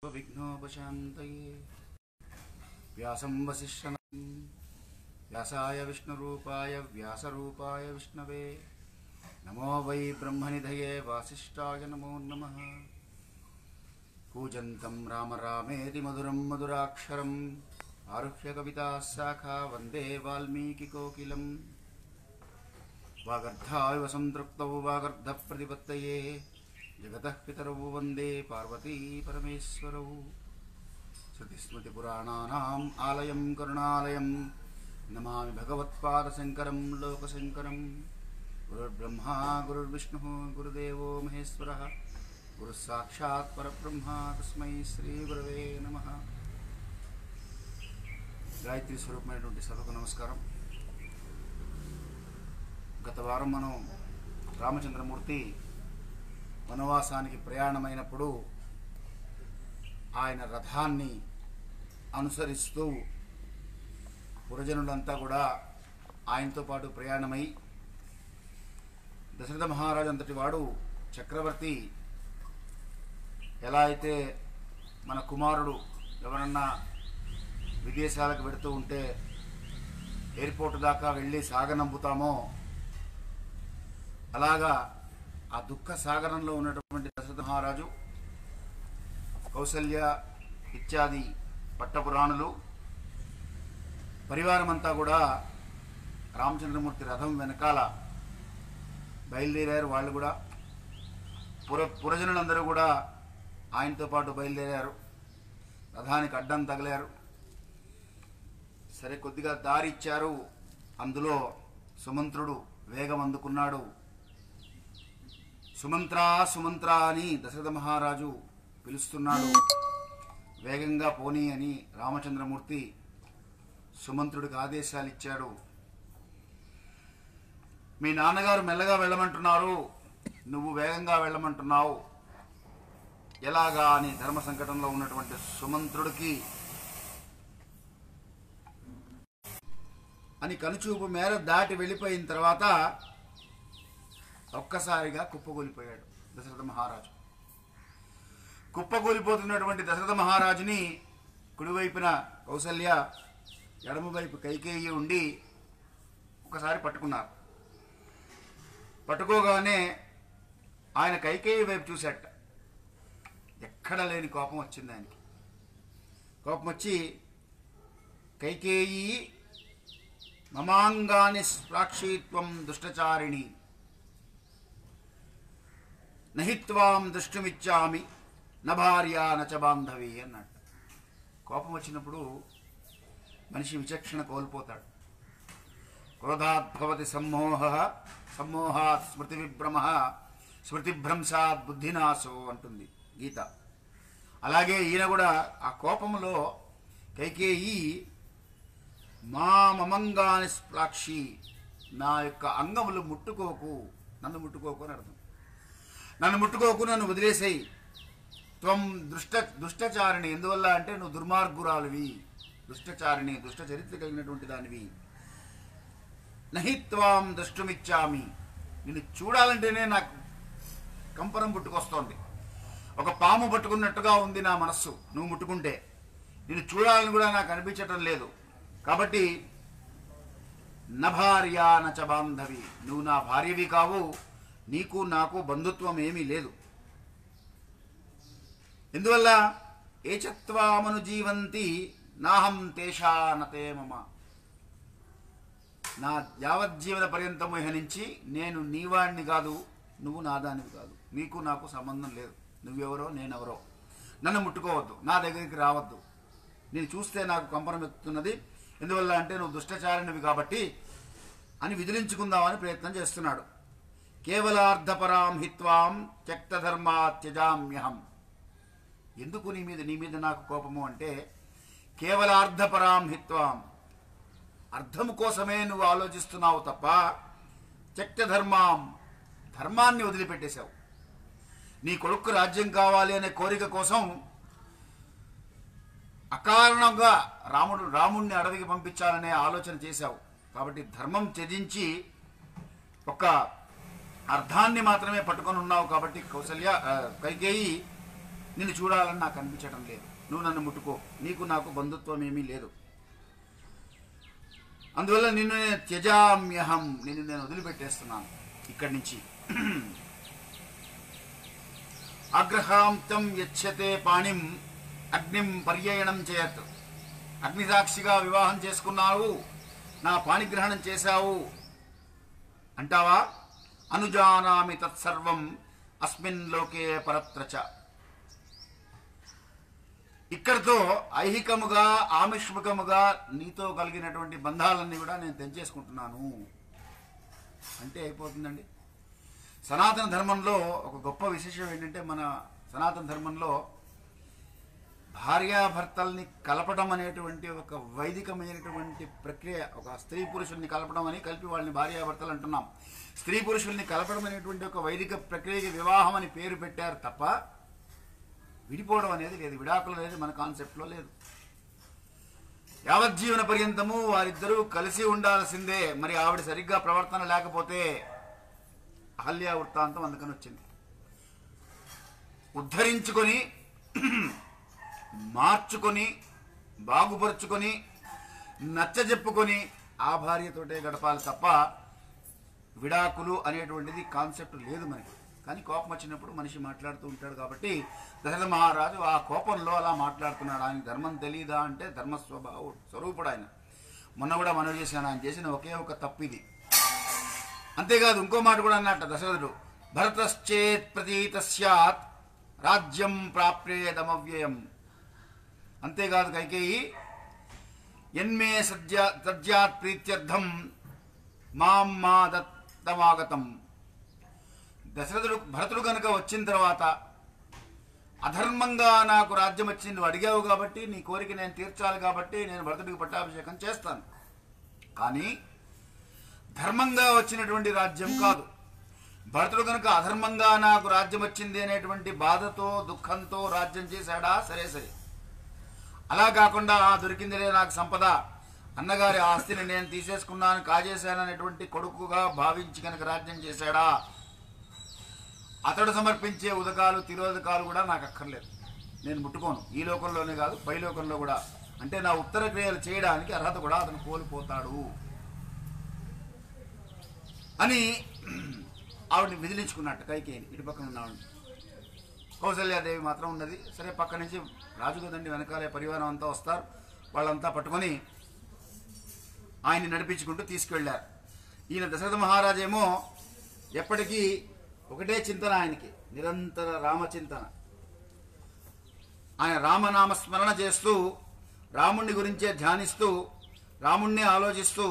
विघ्नोपशान्तये व्यासं वसिष्ठनं व्यासाय विष्णुरूपाय व्यासरूपाय विष्णवे नमो वै ब्रह्मनिधये वासिष्ठाय नमो नमः कूजन्तं राम रामेति मधुरं मधुराक्षरम् आरुह्य कविताः शाखा वन्दे वाल्मीकिकोकिलम् वागर्धाविव सम्तृप्तौ वागर्धप्रतिपत्तये जगतः पितरौ वन्दे पार्वती परमेश्वरौ श्रुतिस्मृतिपुराणानाम् आलयं करुणालयं नमामि भगवत्पादशङ्करं लोकशङ्करं गुरुर्ब्रह्मा गुरुर्विष्णुः गुरुदेवो महेश्वरः गुरुः साक्षात् परब्रह्मा तस्मै శ్రీగురవే నమ గాయత్రి స్వరూపమైనటువంటి సభకు నమస్కారం గత వారం మనం రామచంద్రమూర్తి వనవాసానికి ప్రయాణమైనప్పుడు ఆయన రథాన్ని అనుసరిస్తూ పురజనులంతా కూడా ఆయనతో పాటు ప్రయాణమై దశరథ మహారాజు అంతటి వాడు చక్రవర్తి ఎలా అయితే మన కుమారుడు ఎవరన్నా విదేశాలకు వెడుతూ ఉంటే ఎయిర్పోర్ట్ దాకా వెళ్ళి సాగనంపుతామో అలాగా ఆ దుఃఖ సాగరంలో ఉన్నటువంటి దశరథ మహారాజు కౌసల్య ఇత్యాది పట్టపురాణులు పరివారం అంతా కూడా రామచంద్రమూర్తి రథం వెనకాల బయలుదేరారు వాళ్ళు కూడా పుర పురజనులందరూ కూడా ఆయనతో పాటు బయలుదేరారు రథానికి అడ్డం తగిలారు సరే కొద్దిగా దారి ఇచ్చారు అందులో సుమంత్రుడు వేగం అందుకున్నాడు సుమంత్ర సుమంత్ర అని దశరథ మహారాజు పిలుస్తున్నాడు వేగంగా పోనీ అని రామచంద్రమూర్తి సుమంత్రుడికి ఆదేశాలు ఇచ్చాడు మీ నాన్నగారు మెల్లగా వెళ్ళమంటున్నారు నువ్వు వేగంగా వెళ్ళమంటున్నావు ఎలాగా అని ధర్మ సంకటంలో ఉన్నటువంటి సుమంత్రుడికి అని కనుచూపు మేర దాటి వెళ్ళిపోయిన తర్వాత ఒక్కసారిగా కుప్పగూలిపోయాడు దశరథ మహారాజు కుప్పగూలిపోతున్నటువంటి దశరథ మహారాజుని కుడివైపున కౌసల్య ఎడమవైపు కైకేయి ఉండి ఒకసారి పట్టుకున్నారు పట్టుకోగానే ఆయన కైకేయి వైపు చూశాట ఎక్కడ లేని కోపం వచ్చింది ఆయనకి కోపం వచ్చి కైకేయి మమాంగాని స్ప్రాక్షీత్వం దుష్టచారిణి నహిత్వాం దృష్టిమిచ్చామి న భార్య నచ బాంధవి అన్నాడు కోపం వచ్చినప్పుడు మనిషి విచక్షణ కోల్పోతాడు క్రోధాత్ భవతి సమ్మోహ సమ్మోహాత్ స్మృతి విభ్రమ స్మృతిభ్రంశాత్ బుద్ధినాశో అంటుంది గీత అలాగే ఈయన కూడా ఆ కోపంలో కైకేయి మా మమంగాని స్ప్లాక్షి నా యొక్క అంగములు ముట్టుకోకు నన్ను ముట్టుకోకు అని అర్థం నన్ను ముట్టుకోకు నన్ను వదిలేసేయి త్వం దుష్ట దుష్టచారిణి ఎందువల్ల అంటే నువ్వు దుర్మార్గురాలివి దుష్టచారిణి దుష్ట చరిత్ర కలిగినటువంటి దానివి నహి త్వాం దృష్టమిచ్చామి నిన్ను చూడాలంటేనే నాకు కంపరం పుట్టుకొస్తోంది ఒక పాము పట్టుకున్నట్టుగా ఉంది నా మనస్సు నువ్వు ముట్టుకుంటే నిన్ను చూడాలని కూడా నాకు అనిపించటం లేదు కాబట్టి నభార్య నచ బాంధవి నువ్వు నా భార్యవి కావు నీకు నాకు బంధుత్వం ఏమీ లేదు ఎందువల్ల ఏచత్వామను జీవంతి నాహం తేషానతే మమ నా యావజ్జీవన పర్యంతము ఇహ నుంచి నేను నీవాణ్ణి కాదు నువ్వు నాదానివి కాదు నీకు నాకు సంబంధం లేదు నువ్వెవరో నేనెవరో నన్ను ముట్టుకోవద్దు నా దగ్గరికి రావద్దు నేను చూస్తే నాకు కంపరం ఎత్తుతున్నది ఎందువల్ల అంటే నువ్వు దుష్టచారిణివి కాబట్టి అని విదిలించుకుందామని ప్రయత్నం చేస్తున్నాడు కేవలార్ధపరాం హిత్వాం త్యక్తధర్మా త్యజామ్యహం ఎందుకు నీ మీద నీ మీద నాకు కోపము అంటే కేవలార్ధపరాం హిత్వాం అర్థము కోసమే నువ్వు ఆలోచిస్తున్నావు తప్ప త్యక్తధర్మాం ధర్మాన్ని వదిలిపెట్టేశావు నీ కొడుకు రాజ్యం కావాలి అనే కోరిక కోసం అకారణంగా రాముడు రాముణ్ణి అడవికి పంపించాలనే ఆలోచన చేశావు కాబట్టి ధర్మం త్యజించి ఒక అర్థాన్ని మాత్రమే పట్టుకొని ఉన్నావు కాబట్టి కౌసల్య ఆ, కైకేయి నిన్ను చూడాలని నాకు అనిపించడం లేదు నువ్వు నన్ను ముట్టుకో నీకు నాకు బంధుత్వం ఏమీ లేదు అందువల్ల నిన్ను నేను త్యజామ్యహం నిన్ను నేను వదిలిపెట్టేస్తున్నాను ఇక్కడి నుంచి అగ్రహాంతం యచ్చతే పాణిం అగ్నిం పర్యయనం చేయత్ అగ్నిసాక్షిగా వివాహం చేసుకున్నావు నా పాణిగ్రహణం చేశావు అంటావా అనుజానామి తత్సర్వం అస్మిన్ లోకే పరత్రచ ఇక్కడితో ఐహికముగా ఆమిష్ముఖముగా నీతో కలిగినటువంటి బంధాలన్నీ కూడా నేను తెంచేసుకుంటున్నాను అంటే అయిపోతుందండి సనాతన ధర్మంలో ఒక గొప్ప విశేషం ఏంటంటే మన సనాతన ధర్మంలో భార్యాభర్తల్ని కలపడం అనేటువంటి ఒక వైదికమైనటువంటి ప్రక్రియ ఒక స్త్రీ పురుషుల్ని కలపడం అని కలిపి వాళ్ళని భార్యాభర్తలు అంటున్నాం స్త్రీ పురుషుల్ని కలపడం అనేటువంటి ఒక వైదిక ప్రక్రియకి వివాహం అని పేరు పెట్టారు తప్ప విడిపోవడం అనేది లేదు విడాకులు అనేది మన కాన్సెప్ట్లో లేదు యావజ్జీవన పర్యంతము వారిద్దరూ కలిసి ఉండాల్సిందే మరి ఆవిడ సరిగ్గా ప్రవర్తన లేకపోతే అహల్య వృత్తాంతం అందుకని వచ్చింది ఉద్ధరించుకొని మార్చుకొని బాగుపరుచుకొని నచ్చజెప్పుకొని ఆ భార్యతోటే గడపాలి తప్ప విడాకులు అనేటువంటిది కాన్సెప్ట్ లేదు మనకి కానీ కోపం వచ్చినప్పుడు మనిషి మాట్లాడుతూ ఉంటాడు కాబట్టి దశరథ మహారాజు ఆ కోపంలో అలా మాట్లాడుతున్నాడు ఆయన ధర్మం తెలియదా అంటే ధర్మ స్వభావ స్వరూపుడు ఆయన మొన్న కూడా మనవి చేశాను ఆయన చేసిన ఒకే ఒక తప్పు ఇది అంతేకాదు ఇంకో మాట కూడా అన్నట్ట దశరథుడు భరతశ్చేత్ ప్రతీత స్యాత్ రాజ్యం ప్రాప్యేదమవ్యయం అంతేకాదు కైకేయి ఎన్మే సద్య సద్యాత్ ప్రీత్యర్థం మాం మా దత్తమాగతం దశరథుడు భరతుడు కనుక వచ్చిన తర్వాత అధర్మంగా నాకు రాజ్యం వచ్చింది నువ్వు అడిగావు కాబట్టి నీ కోరిక నేను తీర్చాలి కాబట్టి నేను భరతుడికి పట్టాభిషేకం చేస్తాను కానీ ధర్మంగా వచ్చినటువంటి రాజ్యం కాదు భరతుడు కనుక అధర్మంగా నాకు రాజ్యం వచ్చింది అనేటువంటి బాధతో దుఃఖంతో రాజ్యం చేశాడా సరే సరే అలా కాకుండా "ఆ, దొరికిందిలే నాకు సంపద అన్నగారి ఆస్తిని నేను తీసేసుకున్నాను కాజేశాననేటువంటి కొడుకుగా భావించి కనుక రాజ్యం చేశాడా అతడు సమర్పించే ఉదకాలు తిరోదకాలు కూడా నాకు అక్కర్లేదు నేను ముట్టుకోను ఈ లోకంలోనే కాదు పై లోకంలో కూడా అంటే నా ఉత్తర క్రియలు చేయడానికి అర్హత కూడా అతను కోల్పోతాడు అని ఆవిడని విదిలించుకున్నట్టు కైకేయిని ఇటు పక్కన ఉన్న ఆవిడని కౌసల్యాదేవి మాత్రం ఉన్నది సరే పక్క నుంచి రాజు కదండి వెనకాలే పరివారం అంతా వస్తారు వాళ్ళంతా పట్టుకొని ఆయన్ని నడిపించుకుంటూ తీసుకెళ్లారు ఈయన దశరథ మహారాజేమో ఎప్పటికీ ఒకటే చింతన ఆయనకి నిరంతర రామచింతన ఆయన రామనామ స్మరణ చేస్తూ రాముణ్ణి గురించే ధ్యానిస్తూ రాముణ్ణి ఆలోచిస్తూ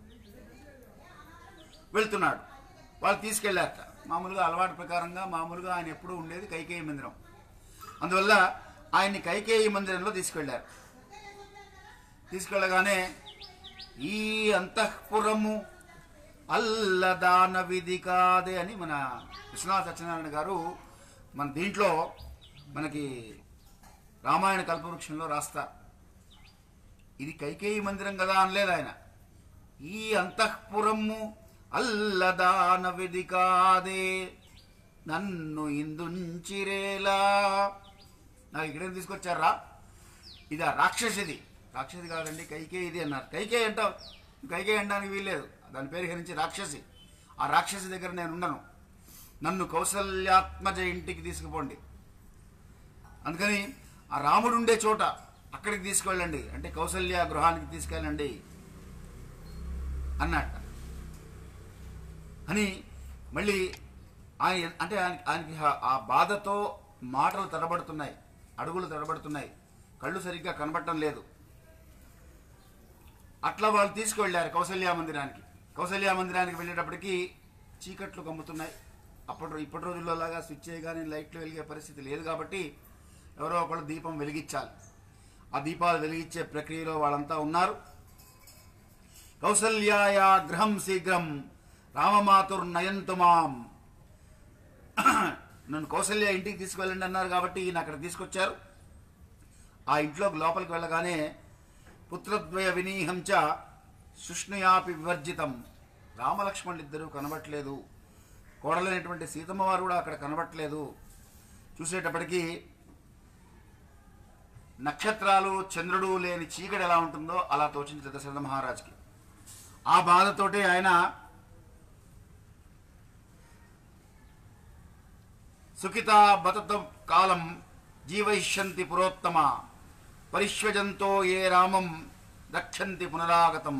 వెళ్తున్నాడు వాళ్ళు తీసుకెళ్ళారట మామూలుగా అలవాటు ప్రకారంగా మామూలుగా ఆయన ఎప్పుడూ ఉండేది కైకేయి మందిరం అందువల్ల ఆయన్ని కైకేయి మందిరంలో తీసుకెళ్లారు తీసుకెళ్ళగానే ఈ అంతఃపురము అల్లదాన విధి కాదే అని మన విశ్వనాథ సత్యనారాయణ గారు మన దీంట్లో మనకి రామాయణ కల్పవృక్షంలో రాస్తారు ఇది కైకేయి మందిరం కదా అనలేదు ఆయన ఈ అంతఃపురము అల్లదాన విధి కాదే నన్ను ఇందుంచిరేలా నాకు ఇక్కడేం తీసుకొచ్చారా ఇది ఆ రాక్షసిది రాక్షసి కాదండి కైకే ఇది అన్నారు కైకే అంటావు కైకే అనడానికి వీల్లేదు దాని పేరు గురించి రాక్షసి ఆ రాక్షసి దగ్గర నేను ఉండను నన్ను కౌసల్యాత్మజ ఇంటికి తీసుకుపోండి అందుకని ఆ రాముడు ఉండే చోట అక్కడికి తీసుకెళ్ళండి అంటే కౌసల్య గృహానికి తీసుకెళ్ళండి అన్నట్ట అని మళ్ళీ ఆయన అంటే ఆయన ఆయనకి ఆ- ఆ బాధతో మాటలు తడబడుతున్నాయి అడుగులు తడబడుతున్నాయి కళ్ళు సరిగ్గా కనబడటం లేదు అట్లా వాళ్ళు తీసుకువెళ్ళారు కౌసల్య మందిరానికి కౌసల్య మందిరానికి వెళ్ళేటప్పటికి చీకట్లు కమ్ముతున్నాయి అప్పటి ఇప్పటి రోజుల్లో లాగా స్విచ్ చేయగానే లైట్లు వెలిగే పరిస్థితి లేదు కాబట్టి ఎవరో ఒకళ్ళు దీపం వెలిగించాలి ఆ దీపాలు వెలిగించే ప్రక్రియలో వాళ్ళంతా ఉన్నారు కౌసల్యాయ గృహం శీఘ్రం రామమాతుర్నయంతు మాం నన్ను కౌసల్య ఇంటికి తీసుకువెళ్ళండి అన్నారు కాబట్టి ఈయన అక్కడ తీసుకొచ్చారు ఆ ఇంట్లోకి లోపలికి వెళ్ళగానే పుత్రద్వయ వినీహంచ శుష్ణయాపి వివర్జితం రామలక్ష్మణులు ఇద్దరూ కనబట్లేదు కోడలైనటువంటి సీతమ్మ వారు కూడా అక్కడ కనబట్లేదు చూసేటప్పటికి నక్షత్రాలు చంద్రుడు లేని చీకటి ఎలా ఉంటుందో అలా తోచింది దశరథ మహారాజుకి ఆ బాధతోటి ఆయన సుఖిత బతత కాలం జీవయిష్యంతి పురోత్తమ పరిష్వజంతో ఏ రామం రక్షంతి పునరాగతం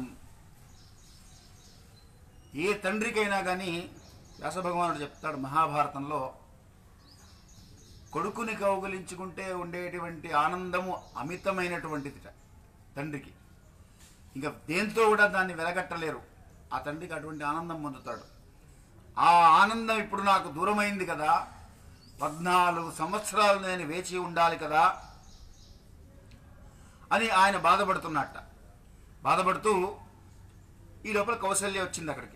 ఏ తండ్రికైనా కానీ వ్యాసభగవానుడు చెప్తాడు మహాభారతంలో కొడుకుని కౌగలించుకుంటే ఉండేటువంటి ఆనందము అమితమైనటువంటిదిట తండ్రికి ఇంకా దేంతో కూడా దాన్ని వెలగట్టలేరు ఆ తండ్రికి అటువంటి ఆనందం పొందుతాడు ఆ ఆనందం ఇప్పుడు నాకు దూరమైంది కదా పద్నాలుగు సంవత్సరాలు నేను వేచి ఉండాలి కదా అని ఆయన బాధపడుతున్నట్ట బాధపడుతూ ఈ లోపల కౌశల్య వచ్చింది అక్కడికి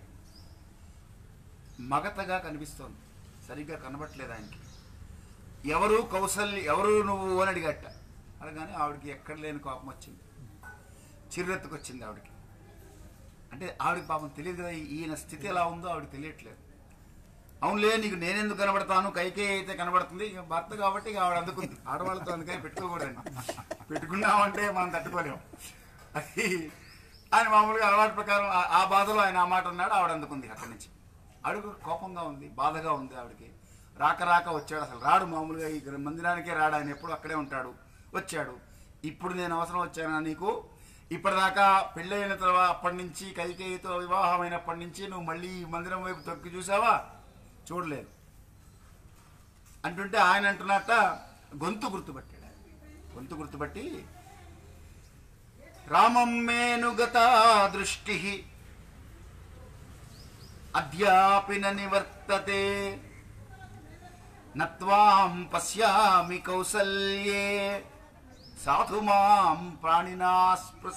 మగతగా కనిపిస్తోంది సరిగ్గా కనబట్లేదు ఆయనకి ఎవరు కౌశల్య ఎవరు నువ్వు అని అడిగట్ట అనగానే ఆవిడకి ఎక్కడ లేని కోపం వచ్చింది చిర్రెత్తుకొచ్చింది ఆవిడకి అంటే ఆవిడకి పాపం తెలియదు కదా ఈయన స్థితి ఎలా ఉందో ఆవిడకి తెలియట్లేదు అవునులే నీకు నేనెందుకు కనబడతాను కైకే అయితే కనబడుతుంది ఇక భర్త కాబట్టి ఇక ఆవిడ అందుకుంది ఆడవాళ్ళతో అందుకని పెట్టుకోకూడదండి పెట్టుకున్నామంటే మనం తట్టుకోలేము అది ఆయన మామూలుగా అలవాటు ప్రకారం ఆ- ఆ బాధలో ఆయన ఆ మాట అన్నాడు ఆవిడ అందుకుంది అక్కడి నుంచి ఆవిడకు కోపంగా ఉంది బాధగా ఉంది ఆవిడకి రాక రాక వచ్చాడు అసలు రాడు మామూలుగా ఈ మందిరానికే రాడు ఆయన ఎప్పుడు అక్కడే ఉంటాడు వచ్చాడు ఇప్పుడు నేను అవసరం వచ్చానా నీకు ఇప్పటిదాకా పెళ్ళైన తర్వాత అప్పటి నుంచి కైకేయితో వివాహమైనప్పటి నుంచి నువ్వు మళ్ళీ ఈ మందిరం వైపు తొక్కి చూసావా చూడలేదు అంటుంటే ఆయన అంటున్నట్ట గొంతు గుర్తుపట్టాడు ఆయన. గొంతు గుర్తుపట్టి రామం మేనుగత దృష్టి అద్యాపి న నివర్తతే నత్వాం పశ్యామి కౌసల్యే సాధు మాం ప్రాణినా స్పృశ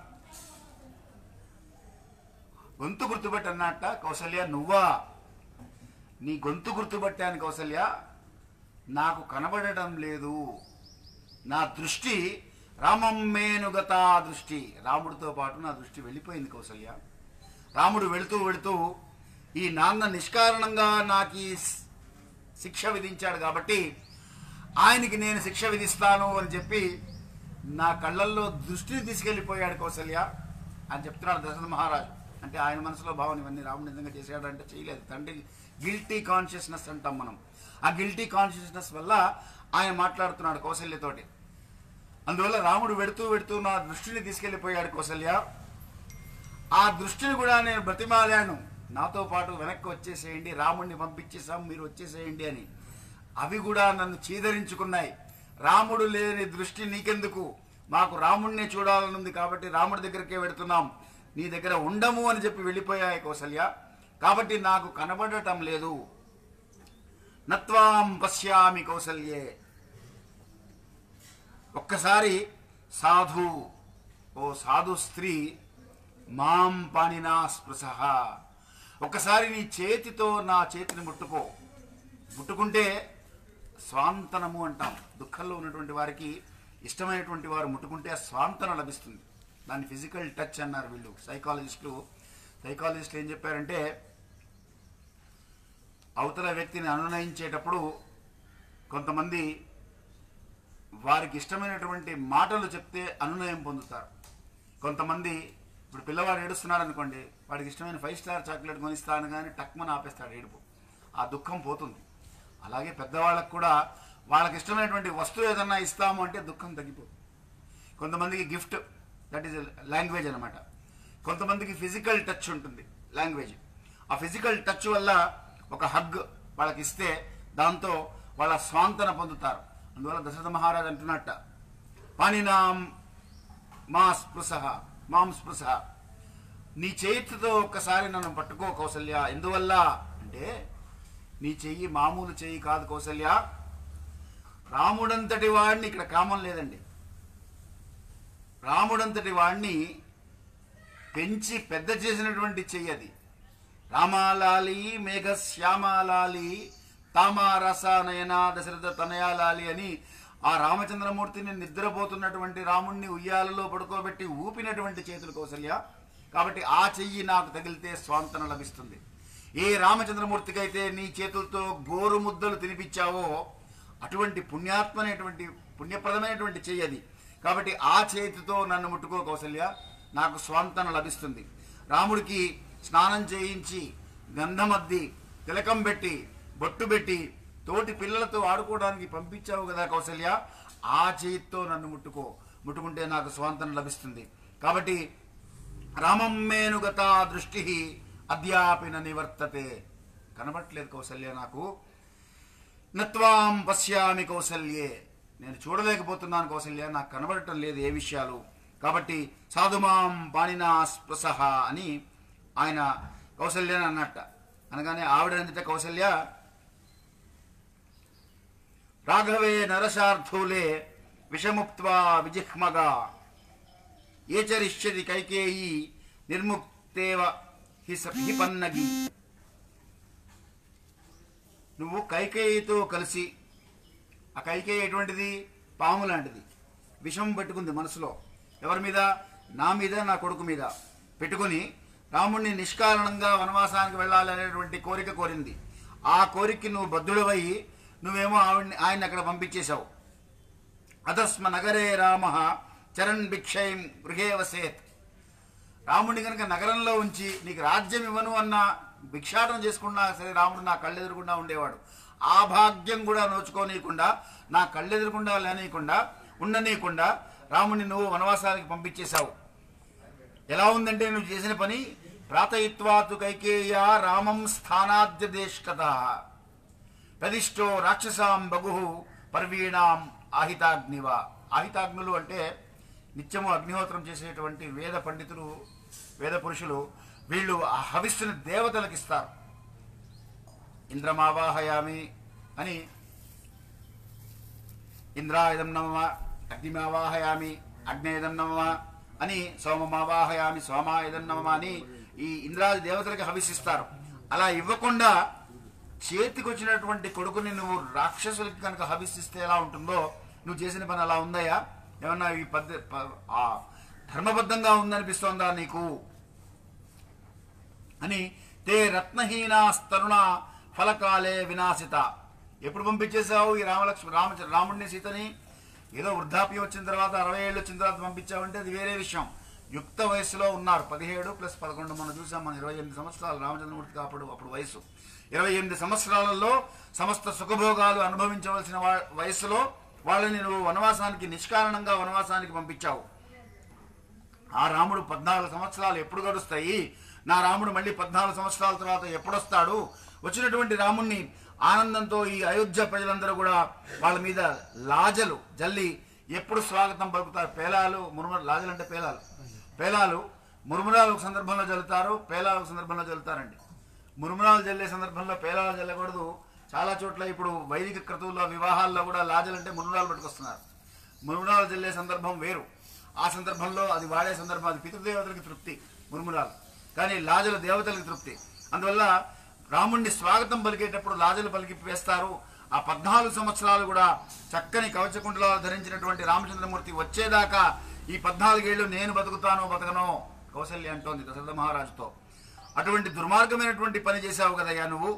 గొంతు గుర్తుపట్టి అన్నట్ట కౌసల్య నువ్వా నీ గొంతు గుర్తుపట్టాను కౌసల్య నాకు కనబడటం లేదు నా దృష్టి రామం మేనుగత దృష్టి రాముడితో పాటు నా దృష్టి వెళ్ళిపోయింది కౌసల్య రాముడు వెళుతూ వెళుతూ ఈ నాన్న నిష్కారణంగా నాకు ఈ స్- శిక్ష విధించాడు కాబట్టి ఆయనకి నేను శిక్ష విధిస్తాను అని చెప్పి నా కళ్ళల్లో దృష్టిని తీసుకెళ్లిపోయాడు కౌసల్య అని చెప్తున్నాడు దశరథ మహారాజు అంటే ఆయన మనసులో భావన ఇవన్నీ రాముడు నిజంగా చేశాడు అంటే చేయలేదు తండ్రి గిల్టీ కాన్షియస్నెస్ అంటాం మనం ఆ గిల్టీ కాన్షియస్నెస్ వల్ల ఆయన మాట్లాడుతున్నాడు కౌసల్యతోటి అందువల్ల రాముడు వెడుతూ వెడుతూ నా దృష్టిని తీసుకెళ్లిపోయాడు కౌసల్య ఆ దృష్టిని కూడా నేను బ్రతిమాలాను నాతో పాటు వెనక్కి వచ్చేసేయండి రాముడిని పంపించేసాం మీరు వచ్చేసేయండి అని అవి కూడా నన్ను చీదరించుకున్నాయి రాముడు లేని దృష్టి నీకెందుకు మాకు రాముడినే చూడాలనుంది కాబట్టి రాముడి దగ్గరికే వెడుతున్నాం నీ దగ్గర ఉండము అని చెప్పి వెళ్ళిపోయాయి కౌసల్య కాబట్టి నాకు కనబడటం లేదు నత్వాం పశ్యామి కౌసల్యే ఒక్కసారి సాధు ఓ సాధు స్త్రీ మాం పాణినా స్పృశ ఒక్కసారి నీ చేతితో నా చేతిని ముట్టుకో ముట్టుకుంటే స్వాంతనము అంటాం దుఃఖంలో ఉన్నటువంటి వారికి ఇష్టమైనటువంటి వారు ముట్టుకుంటే స్వాంతన లభిస్తుంది దాన్ని ఫిజికల్ టచ్ అన్నారు వీళ్ళు సైకాలజిస్టులు సైకాలజిస్టులు ఏం చెప్పారంటే అవతల వ్యక్తిని అనునయించేటప్పుడు కొంతమంది వారికి ఇష్టమైనటువంటి మాటలు చెప్తే అనునయం పొందుతారు కొంతమంది ఇప్పుడు పిల్లవాడు ఏడుస్తున్నాడు అనుకోండి వాడికి ఇష్టమైన ఫైవ్ స్టార్ చాక్లెట్ కొనిస్తాను కానీ టక్మని ఆపేస్తాడు ఏడుపు ఆ దుఃఖం పోతుంది అలాగే పెద్దవాళ్ళకు కూడా వాళ్ళకి ఇష్టమైనటువంటి వస్తువు ఏదన్నా ఇస్తాము అంటే దుఃఖం తగ్గిపోతుంది కొంతమందికి గిఫ్ట్ దట్ ఈజ్ లాంగ్వేజ్ అనమాట కొంతమందికి ఫిజికల్ టచ్ ఉంటుంది లాంగ్వేజ్ ఆ ఫిజికల్ టచ్ వల్ల ఒక హగ్ వాళ్ళకి ఇస్తే దాంతో వాళ్ళ స్వాంతన పొందుతారు అందువల్ల దశరథ మహారాజ్ అంటున్నట్ట పాణినాం మా స్పృశ మాం స్పృశ నీ చేతితో ఒక్కసారి నన్ను పట్టుకో కౌసల్య ఎందువల్ల అంటే నీ చెయ్యి మామూలు చెయ్యి కాదు కౌసల్య రాముడంతటి వాడిని ఇక్కడ కామం లేదండి రాముడంతటి వాడిని పెంచి పెద్ద చేసినటువంటి చెయ్యి అది రామాలాలి మేఘ శ్యామాలాలి తామారసానయన దశరథ తనయాలాలి అని ఆ రామచంద్రమూర్తిని నిద్రపోతున్నటువంటి రాముణ్ణి ఉయ్యాలలో పడుకోబెట్టి ఊపినటువంటి చేతులు కౌసల్య కాబట్టి ఆ చెయ్యి నాకు తగిలితే స్వాంతన లభిస్తుంది ఏ రామచంద్రమూర్తికైతే నీ చేతులతో గోరు ముద్దలు తినిపించావో అటువంటి పుణ్యాత్మ అనేటువంటి పుణ్యప్రదమైనటువంటి చెయ్యి అది కాబట్టి ఆ చేతితో నన్ను ముట్టుకో కౌసల్య నాకు స్వాంతన లభిస్తుంది రాముడికి స్నానం చేయించి గంధమద్ది తిలకం పెట్టి బొట్టు పెట్టి తోటి పిల్లలతో ఆడుకోవడానికి పంపించావు కదా కౌసల్య ఆ చేతితో నన్ను ముట్టుకో ముట్టుకుంటే నాకు స్వాంతన లభిస్తుంది కాబట్టి రామం మేనుగత దృష్టి అద్యాపిన నివర్తతే కనబట్లేదు కౌసల్య నాకు నత్వాం పశ్యామి కౌసల్యే నేను చూడలేకపోతున్నాను కౌసల్య నాకు కనబడటం లేదు ఏ విషయాలు కాబట్టి సాధుమాం పాణినా స్పృశ అని ఆయన కౌసల్యని అన్నట్ట అనగానే ఆవిడ అందితే కౌసల్య రాఘవే నరశార్థూలే విషముక్త్వా విజిహ్మగా ఏచరిష్యతి కైకేయి నిర్ముక్తేవ హి స- హి పన్నగి నువ్వు కైకేయితో కలిసి ఆ కైకేయి ఎటువంటిది పాము లాంటిది విషం పెట్టుకుంది మనసులో ఎవరి మీద నా మీద నా కొడుకు మీద పెట్టుకుని రాముణ్ణి నిష్కారణంగా వనవాసానికి వెళ్ళాలి అనేటువంటి కోరిక కోరింది ఆ కోరికకి నువ్వు బద్ధుడవై నువ్వేమో ఆవిడ్ని ఆయన అక్కడ పంపించేశావు అధస్మ నగరే రామ చరణ్ భిక్షయం గృహే వసేత్ రాముడిని కనుక నగరంలో ఉంచి నీకు రాజ్యం ఇవ్వను అన్న భిక్షాటన చేసుకున్నా సరే రాముడు నా కళ్ళెదురకుండా ఉండేవాడు ఆ భాగ్యం కూడా నోచుకోనీయకుండా నా కళ్ళెదురకుండా లేనీయకుండా ఉండనీయకుండా రాముడిని నువ్వు వనవాసానికి పంపించేశావు ఎలా ఉందంటే నువ్వు చేసిన పని ప్రాతయిత్వాతు కైకేయ రామం స్థానాద్యదేష్కత ప్రదిష్టో రాక్షసాం బగు పర్వీణాం ఆహితాగ్నివ ఆహితాగ్నులు అంటే నిత్యము అగ్నిహోత్రం చేసేటువంటి వేద పండితులు వేద పురుషులు వీళ్ళు ఆ హవిస్సుని దేవతలకు ఇస్తారు ఇంద్రమావాహయామి అని ఇంద్రాయుధం నమమ అగ్నిమావాహయామి అగ్నేయుధం నమమ అని సోమమావాహయామి సోమాయుధం నమమ అని ఈ ఇంద్రాది దేవతలకి హవిసిస్తారు అలా ఇవ్వకుండా చేతికి వచ్చినటువంటి కొడుకుని నువ్వు రాక్షసులకి కనుక హవిసిస్తే ఎలా ఉంటుందో నువ్వు చేసిన పని అలా ఉందయ్యా ఏమన్నా ఈ పద్ధ ప- ఆ ధర్మబద్ధంగా ఉందనిపిస్తోందా నీకు అని తే రత్నహీనాస్తరుణ ఫలకాలే వినాశిత ఎప్పుడు పంపించేశావు ఈ రామలక్ష్మి రామ రాముడిని సీతని ఏదో వృద్ధాప్యం వచ్చిన తర్వాత అరవై ఏళ్ళు వచ్చిన తర్వాత పంపించావంటే అది వేరే విషయం యుక్త వయసులో ఉన్నారు పదిహేడు ప్లస్ పదకొండు మనం చూసాం మన ఇరవై ఎనిమిది సంవత్సరాలు రామచంద్రమూర్తికి అప్పుడు అప్పుడు వయసు ఇరవై ఎనిమిది సంవత్సరాలలో సమస్త సుఖభోగాలు అనుభవించవలసిన వా- వయసులో వాళ్ళని నువ్వు వనవాసానికి నిష్కారణంగా వనవాసానికి పంపించావు ఆ రాముడు పద్నాలుగు సంవత్సరాలు ఎప్పుడు గడుస్తాయి నా రాముడు మళ్ళీ పద్నాలుగు సంవత్సరాల తర్వాత ఎప్పుడొస్తాడు వచ్చినటువంటి రాముణ్ణి ఆనందంతో ఈ అయోధ్య ప్రజలందరూ కూడా వాళ్ళ మీద లాజలు జల్లి ఎప్పుడు స్వాగతం పలుకుతారు పేలాలు మురుమ లాజలు అంటే పేలాలు పేలాలు మురుమురాలు ఒక సందర్భంలో జల్లుతారు పేలాలు ఒక సందర్భంలో జల్లుతారండి మురుమురాలు జల్లే సందర్భంలో పేలాలు జల్లకూడదు చాలా చోట్ల ఇప్పుడు వైదిక క్రతువుల్లో వివాహాల్లో కూడా లాజలంటే మురుమురాలు పట్టుకొస్తున్నారు మురుమురాలు జల్లే సందర్భం వేరు ఆ సందర్భంలో అది వాడే సందర్భం అది పితృదేవతలకి తృప్తి మురుమురాలు కానీ లాజలు దేవతలకి తృప్తి అందువల్ల రాముణ్ణి స్వాగతం పలికేటప్పుడు లాజలు పలికి వేస్తారు ఆ పద్నాలుగు సంవత్సరాలు కూడా చక్కని కవచకుండలాలు ధరించినటువంటి రామచంద్రమూర్తి వచ్చేదాకా ఈ పద్నాలుగేళ్లు నేను బతుకుతానో బతకనో కౌశల్య అంటోంది దశరథ మహారాజుతో అటువంటి దుర్మార్గమైనటువంటి పని చేశావు కదయ్యా నువ్వు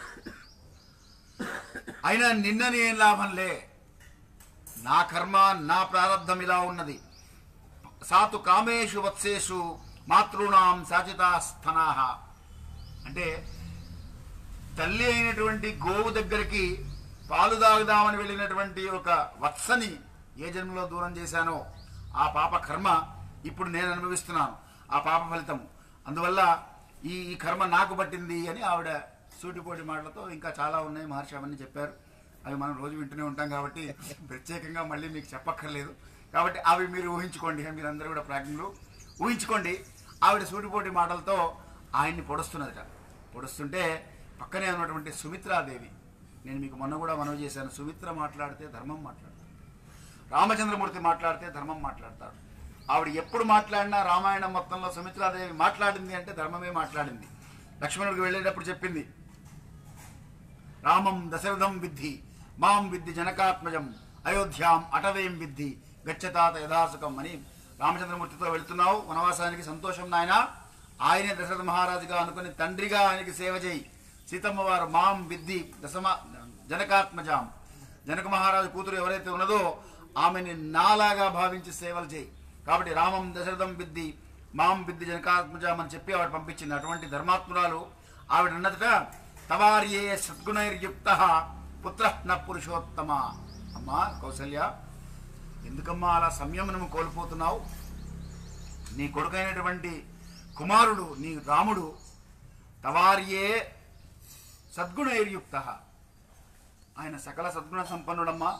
అయినా నిన్నని ఏం లాభంలే నా కర్మ నా ప్రారంధం ఇలా ఉన్నది సాతు కామేషు వత్సేషు మాతృణాం సాచితాస్థనాహ అంటే తల్లి అయినటువంటి గోవు దగ్గరికి పాలు తాగుదామని వెళ్ళినటువంటి ఒక వత్సని ఏ జన్మలో దూరం చేశానో ఆ పాప కర్మ ఇప్పుడు నేను అనుభవిస్తున్నాను ఆ పాప ఫలితం అందువల్ల ఈ ఈ కర్మ నాకు పట్టింది అని ఆవిడ సూటిపోటి మాటలతో ఇంకా చాలా ఉన్నాయి మహర్షి అవన్నీ చెప్పారు అవి మనం రోజు వింటూనే ఉంటాం కాబట్టి ప్రత్యేకంగా మళ్ళీ మీకు చెప్పక్కర్లేదు కాబట్టి అవి మీరు ఊహించుకోండి మీరందరూ కూడా ప్రాజ్ఞులు ఊహించుకోండి ఆవిడ సూటిపోటి మాటలతో ఆయన్ని పొడుస్తున్నదట పొడుస్తుంటే పక్కనే ఉన్నటువంటి సుమిత్రాదేవి నేను మీకు మొన్న కూడా మనవి చేశాను సుమిత్ర మాట్లాడితే ధర్మం మాట్లాడతాడు రామచంద్రమూర్తి మాట్లాడితే ధర్మం మాట్లాడతాడు ఆవిడ ఎప్పుడు మాట్లాడినా రామాయణం మొత్తంలో సుమిత్రాదేవి మాట్లాడింది అంటే ధర్మమే మాట్లాడింది లక్ష్మణుడికి వెళ్ళేటప్పుడు చెప్పింది రామం దశరథం విద్ధి మాం విద్ధి జనకాత్మజం అయోధ్యాం అటవేం విద్ధి గచ్చతాత యథాసుకం అని రామచంద్రమూర్తితో వెళ్తున్నావు వనవాసానికి సంతోషం నాయన ఆయనే దశరథ మహారాజుగా అనుకుని తండ్రిగా ఆయనకి సేవ చేయి సీతమ్మ వారు మాం విద్ధి దశమ జనకాత్మజాం జనక మహారాజు కూతురు ఎవరైతే ఉన్నదో ఆమెని నాలాగా భావించి సేవలు చేయి కాబట్టి రామం దశరథం బిద్ది మాం బిద్ది జనకాత్మజామని చెప్పి ఆవిడ పంపించింది అటువంటి ధర్మాత్మురాలు ఆవిడ అన్నదట తవార్యే సద్గుణైర్యుక్త పుత్ర న పురుషోత్తమ అమ్మా కౌసల్య ఎందుకమ్మా అలా సంయమనం కోల్పోతున్నావు నీ కొడుకైనటువంటి కుమారుడు నీ రాముడు తవార్యే సద్గుణైర్యుక్త ఆయన సకల సద్గుణ సంపన్నుడమ్మా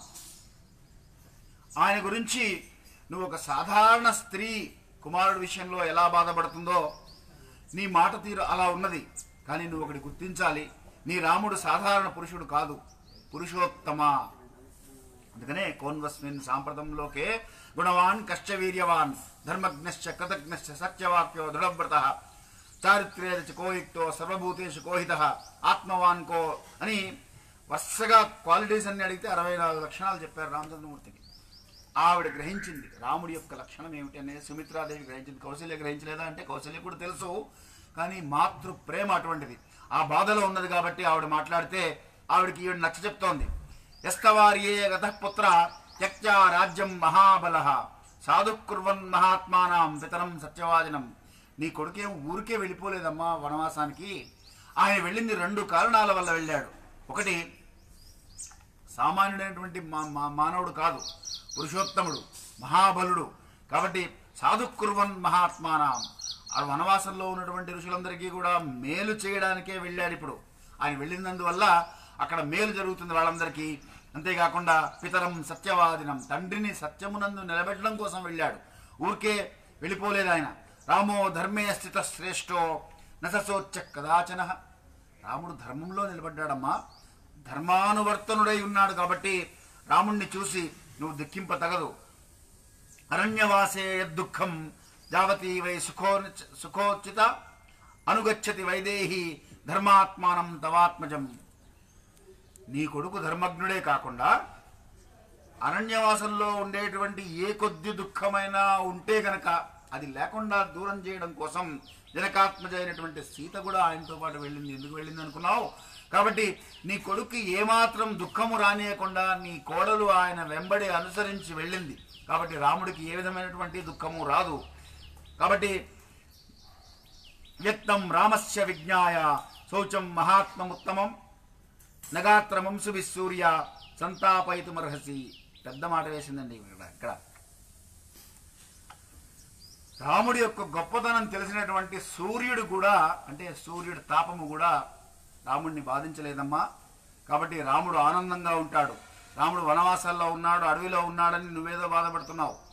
ఆయన గురించి నువ్వు ఒక సాధారణ స్త్రీ కుమారుడి విషయంలో ఎలా బాధపడుతుందో నీ మాట తీరు అలా ఉన్నది కానీ నువ్వు ఒకటి గుర్తించాలి నీ రాముడు సాధారణ పురుషుడు కాదు పురుషోత్తమ అందుకనే కోన్వస్మిన్ సాంప్రదంలోకే గుణవాన్ కశ్చ వీర్యవాన్ ధర్మజ్ఞశ్చ కృతజ్ఞశ్చ సత్యవాక్యో దృఢవ్రత చారిత్ర్యేచ కోయుక్తో సర్వభూతేషు కోహిత ఆత్మవాన్ కో అని వరుసగా క్వాలిటీస్ అన్ని అడిగితే అరవై నాలుగు లక్షణాలు చెప్పారు రామచంద్రమూర్తికి ఆవిడ గ్రహించింది రాముడి యొక్క లక్షణం ఏమిటి అనేది సుమిత్రాదేవి గ్రహించింది కౌశల్య గ్రహించలేదా అంటే కౌశల్య కూడా తెలుసు కానీ మాతృ ప్రేమ అటువంటిది ఆ బాధలో ఉన్నది కాబట్టి ఆవిడ మాట్లాడితే ఆవిడకి ఈవిడ నచ్చ చెప్తోంది ఎస్తవార్యే గతపుత్ర త్యక్త్యా రాజ్యం మహాబల సాధు కుర్వన్ మహాత్మానాం పితరం సత్యవాదినం నీ కొడుకేం ఊరికే వెళ్ళిపోలేదమ్మా వనవాసానికి ఆయన వెళ్ళింది రెండు కారణాల వల్ల వెళ్ళాడు ఒకటి సామాన్యుడైనటువంటి మా- మా- మానవుడు కాదు పురుషోత్తముడు మహాబలుడు కాబట్టి సాధుకుర్వన్ మహాత్మానాం ఆ వనవాసంలో ఉన్నటువంటి ఋషులందరికీ కూడా మేలు చేయడానికే వెళ్ళాడు ఇప్పుడు ఆయన వెళ్ళినందువల్ల అక్కడ మేలు జరుగుతుంది వాళ్ళందరికీ అంతేకాకుండా పితరం సత్యవాదినం తండ్రిని సత్యమునందు నిలబెట్టడం కోసం వెళ్ళాడు ఊరికే వెళ్ళిపోలేదు ఆయన రామో ధర్మే స్థిత శ్రేష్టో నససోచ్చ కదాచన రాముడు ధర్మంలో నిలబడ్డాడమ్మా ధర్మానువర్తనుడై ఉన్నాడు కాబట్టి రాముణ్ణి చూసి నువ్వు దుఃఖింప తగదు అరణ్యవాసే దుఃఖం జావతి వై సుఖో సుఖోచిత అనుగచ్చతి వైదేహి ధర్మాత్మానం తవాత్మజం నీ కొడుకు ధర్మజ్ఞుడే కాకుండా అరణ్యవాసంలో ఉండేటువంటి ఏ కొద్ది దుఃఖమైనా ఉంటే గనక అది లేకుండా దూరం చేయడం కోసం జనకాత్మజ అయినటువంటి సీత కూడా ఆయనతో పాటు వెళ్ళింది ఎందుకు వెళ్ళింది అనుకున్నావు కాబట్టి నీ కొడుకు ఏమాత్రం దుఃఖము రానియకుండా నీ కోడలు ఆయన వెంబడి అనుసరించి వెళ్ళింది కాబట్టి రాముడికి ఏ విధమైనటువంటి దుఃఖము రాదు కాబట్టి వ్యక్తం రామస్య విజ్ఞాయ శౌచం మహాత్మముత్తమం నగాత్రమంసు విసూర్య సంతాపయితుమర్హసి పెద్ద మాట వేసిందండి ఇక్కడ ఇక్కడ రాముడి యొక్క గొప్పతనం తెలిసినటువంటి సూర్యుడు కూడా అంటే సూర్యుడి తాపము కూడా రాముడిని బాధించలేదమ్మా కాబట్టి రాముడు ఆనందంగా ఉంటాడు రాముడు వనవాసాల్లో ఉన్నాడు అడవిలో ఉన్నాడని నువ్వేదో బాధపడుతున్నావు